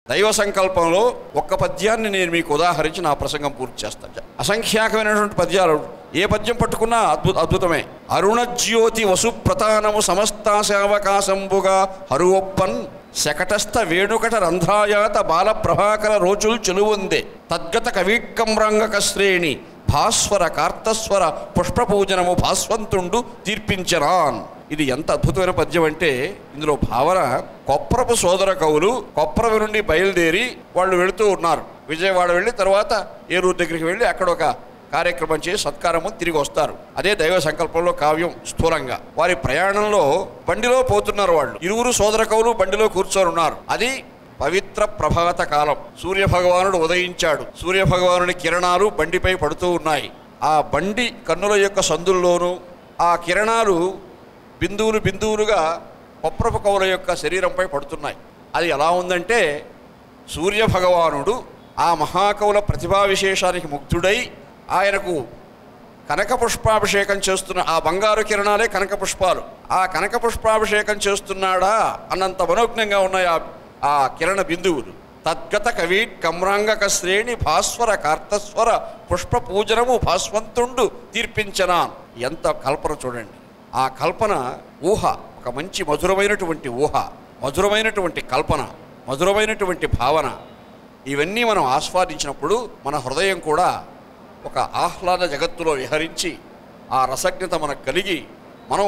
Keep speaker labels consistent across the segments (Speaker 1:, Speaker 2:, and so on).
Speaker 1: దైవ సంకల్పంలో ఒక్క పద్యాన్ని నేను మీకు ఉదాహరించి నా ప్రసంగం పూర్తి చేస్తాను అసంఖ్యాకమైనటువంటి పద్యాలు ఏ పద్యం పట్టుకున్నా అద్భుత అద్భుతమే అరుణజ్యోతి వసు ప్రతానము సమస్తాశావకాశంబుగా హరువొప్పన్ శకటస్థ వేణుకట రంధ్రాయాత బాల ప్రభాకర రోజులు చెలువుందే తద్గత కవిక్కమ్రంగక శ్రేణి భాస్వర కార్తస్వర పుష్పపూజనము భాస్వంతుండు తీర్పించరాన్ ఇది ఎంత అద్భుతమైన పద్యం అంటే ఇందులో భావన కొప్రపు సోదర కవులు కొప్రపు నుండి బయలుదేరి వాళ్ళు వెళుతూ ఉన్నారు విజయవాడ వెళ్ళి తర్వాత ఏలూరు దగ్గరికి వెళ్ళి అక్కడ ఒక కార్యక్రమం చేసి సత్కారము తిరిగి వస్తారు అదే దైవ సంకల్పంలో కావ్యం స్థూలంగా వారి ప్రయాణంలో బండిలో పోతున్నారు వాళ్ళు ఇరువురు సోదర కవులు బండిలో కూర్చొని ఉన్నారు అది పవిత్ర ప్రభాత కాలం సూర్య భగవానుడు ఉదయించాడు సూర్య భగవానుడి కిరణాలు బండిపై పడుతూ ఉన్నాయి ఆ బండి కన్నుల యొక్క సందుల్లోనూ ఆ కిరణాలు బిందువులు బిందువులుగా కొప్రపు కవుల యొక్క శరీరంపై పడుతున్నాయి అది ఎలా ఉందంటే సూర్య భగవానుడు ఆ మహాకవుల ప్రతిభా విశేషానికి ముగ్ధుడై ఆయనకు కనక పుష్పాభిషేకం చేస్తున్న ఆ బంగారు కిరణాలే కనక పుష్పాలు ఆ కనక పుష్పాభిషేకం చేస్తున్నాడా అన్నంత మనోజ్ఞంగా ఉన్నాయి ఆ ఆ కిరణ బిందువులు తద్గత కవి కమ్రాంగక శ్రేణి భాస్వర కార్తస్వర పుష్ప పూజనము భాస్వంతుండు తీర్పించనా ఎంత కల్పన చూడండి ఆ కల్పన ఊహ ఒక మంచి మధురమైనటువంటి ఊహ మధురమైనటువంటి కల్పన మధురమైనటువంటి భావన ఇవన్నీ మనం ఆస్వాదించినప్పుడు మన హృదయం కూడా ఒక ఆహ్లాద జగత్తులో విహరించి ఆ రసజ్ఞత మనకు కలిగి మనం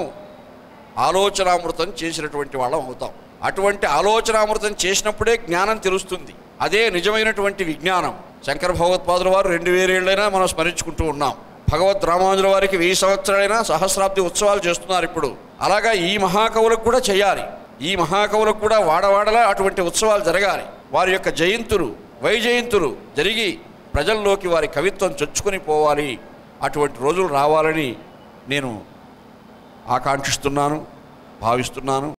Speaker 1: ఆలోచనామృతం చేసినటువంటి వాళ్ళం అవుతాం అటువంటి ఆలోచనామృతం చేసినప్పుడే జ్ఞానం తెలుస్తుంది అదే నిజమైనటువంటి విజ్ఞానం శంకర భగవత్పాదుల వారు రెండు వేరేళ్ళైనా మనం స్మరించుకుంటూ ఉన్నాం భగవద్ రామానుజుల వారికి వెయ్యి సంవత్సరాలైనా సహస్రాబ్ది ఉత్సవాలు చేస్తున్నారు ఇప్పుడు అలాగా ఈ మహాకవులకు కూడా చేయాలి ఈ మహాకవులకు కూడా వాడవాడలా అటువంటి ఉత్సవాలు జరగాలి వారి యొక్క జయంతులు వైజయంతులు జరిగి ప్రజల్లోకి వారి కవిత్వం చొచ్చుకొని పోవాలి అటువంటి రోజులు రావాలని నేను ఆకాంక్షిస్తున్నాను భావిస్తున్నాను